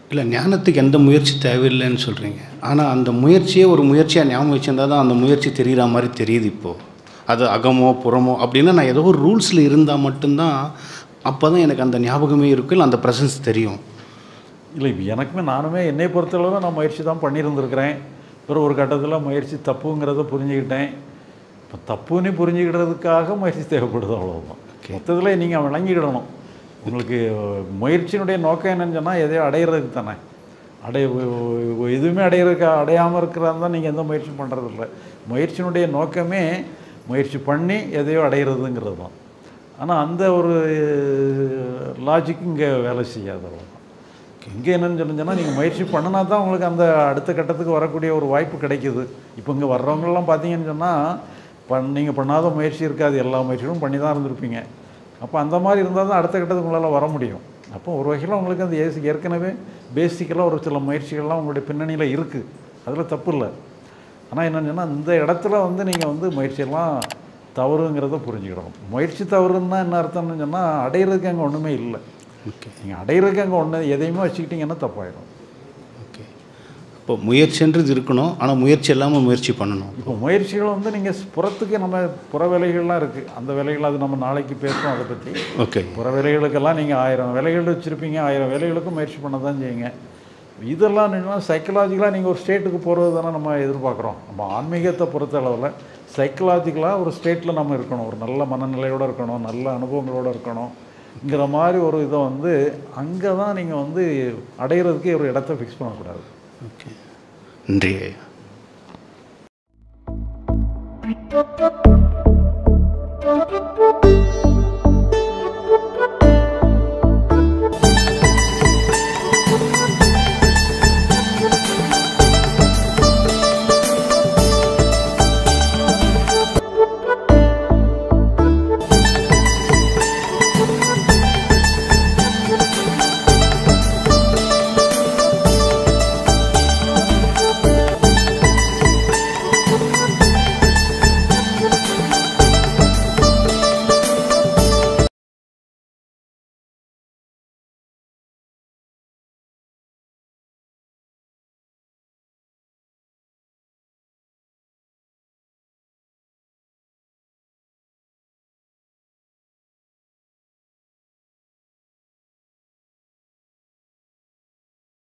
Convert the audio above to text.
இல்லை ஞானத்துக்கு எந்த முயற்சி தேவையில்லைன்னு சொல்கிறீங்க ஆனால் அந்த முயற்சியே ஒரு முயற்சியாக ஞாபகம் வச்சிருந்தா தான் அந்த முயற்சி தெரிகிற மாதிரி தெரியுது இப்போது அது அகமோ புறமோ அப்படின்னா நான் ஏதோ ஒரு ரூல்ஸில் இருந்தால் மட்டும்தான் அப்போ தான் எனக்கு அந்த ஞாபகமே இருக்கும் இல்லை அந்த ப்ரெசன்ஸ் தெரியும் இல்லை இப்போ எனக்குமே நானுமே என்னை பொறுத்தளவு நான் முயற்சி தான் பண்ணியிருந்திருக்கிறேன் அப்புறம் ஒரு கட்டத்தில் முயற்சி தப்புங்கிறத புரிஞ்சுக்கிட்டேன் இப்போ தப்புன்னு புரிஞ்சுக்கிட்டதுக்காக முயற்சி தேவைப்படுது அவ்வளோதான் மொத்தத்தில் நீங்கள் விளங்கிடணும் உங்களுக்கு முயற்சியினுடைய நோக்கம் என்னன்னு சொன்னால் எதையோ அடையிறதுக்கு தானே அடைய எதுவுமே அடையிறதுக்கு அடையாமல் இருக்கிறதா தான் நீங்கள் எந்த முயற்சியும் பண்ணுறதில்ல முயற்சியினுடைய நோக்கமே முயற்சி பண்ணி எதையோ அடையிறதுங்கிறது தான் ஆனால் அந்த ஒரு லாஜிக் இங்கே வேலை செய்யாது அவ்வளவுதான். இங்கே என்னன்னு சொன்னீங்கன்னா நீங்கள் முயற்சி பண்ணினா தான் உங்களுக்கு அந்த அடுத்த கட்டத்துக்கு வரக்கூடிய ஒரு வாய்ப்பு கிடைக்குது இப்போ இங்கே வர்றவங்கெல்லாம் பார்த்தீங்கன்னு சொன்னால் பண் நீங்கள் பண்ணாத முயற்சி இருக்காது எல்லா முயற்சிகளும் பண்ணி தான் இருந்திருப்பீங்க அப்போ அந்த மாதிரி இருந்தால் தான் அடுத்த கட்டத்துக்கு உங்களால் வர முடியும் அப்போ ஒரு வகையில் உங்களுக்கு அந்த ஏசி ஏற்கனவே பேசிக்கலாக ஒரு சில முயற்சிகள்லாம் உங்களுடைய பின்னணியில் இருக்குது அதில் தப்பு இல்லை ஆனால் என்னன்னு சொன்னால் இந்த இடத்துல வந்து நீங்கள் வந்து முயற்சியெல்லாம் தவறுங்கிறத புரிஞ்சுக்கிடணும் முயற்சி தவறுன்னா என்ன அர்த்தம்னு சொன்னால் அடையிறதுக்கு அங்கே ஒன்றுமே இல்லை ஓகே நீங்கள் அடையிறதுக்கு அங்கே ஒன்று எதையுமே வச்சுக்கிட்டிங்கன்னா தப்பாயிடும் ஓகே இப்போ முயற்சின்றது இருக்கணும் ஆனால் முயற்சி இல்லாமல் முயற்சி பண்ணணும் இப்போ முயற்சிகள் வந்து நீங்கள் புறத்துக்கு நம்ம புற வேலைகள்லாம் இருக்குது அந்த வேலைகள் அது நம்ம நாளைக்கு பேசுவோம் அதை பற்றி ஓகே புற வேலைகளுக்கெல்லாம் நீங்கள் ஆயிரம் வேலைகள் வச்சுருப்பீங்க ஆயிரம் வேலைகளுக்கும் முயற்சி பண்ண தான் செய்யுங்க இதெல்லாம் என்னன்னா சைக்கலாஜிக்கலாக நீங்கள் ஒரு ஸ்டேட்டுக்கு போகிறது தானே நம்ம எதிர்பார்க்குறோம் நம்ம ஆன்மீகத்தை பொறுத்த அளவில் சைக்கலாஜிக்கலாக ஒரு ஸ்டேட்டில் நம்ம இருக்கணும் ஒரு நல்ல மனநிலையோடு இருக்கணும் நல்ல அனுபவங்களோடு இருக்கணுங்கிற மாதிரி ஒரு இதை வந்து அங்கே தான் நீங்கள் வந்து அடையிறதுக்கு ஒரு இடத்த ஃபிக்ஸ் பண்ணக்கூடாது ஓகே நன்றி ஐயா Thank you.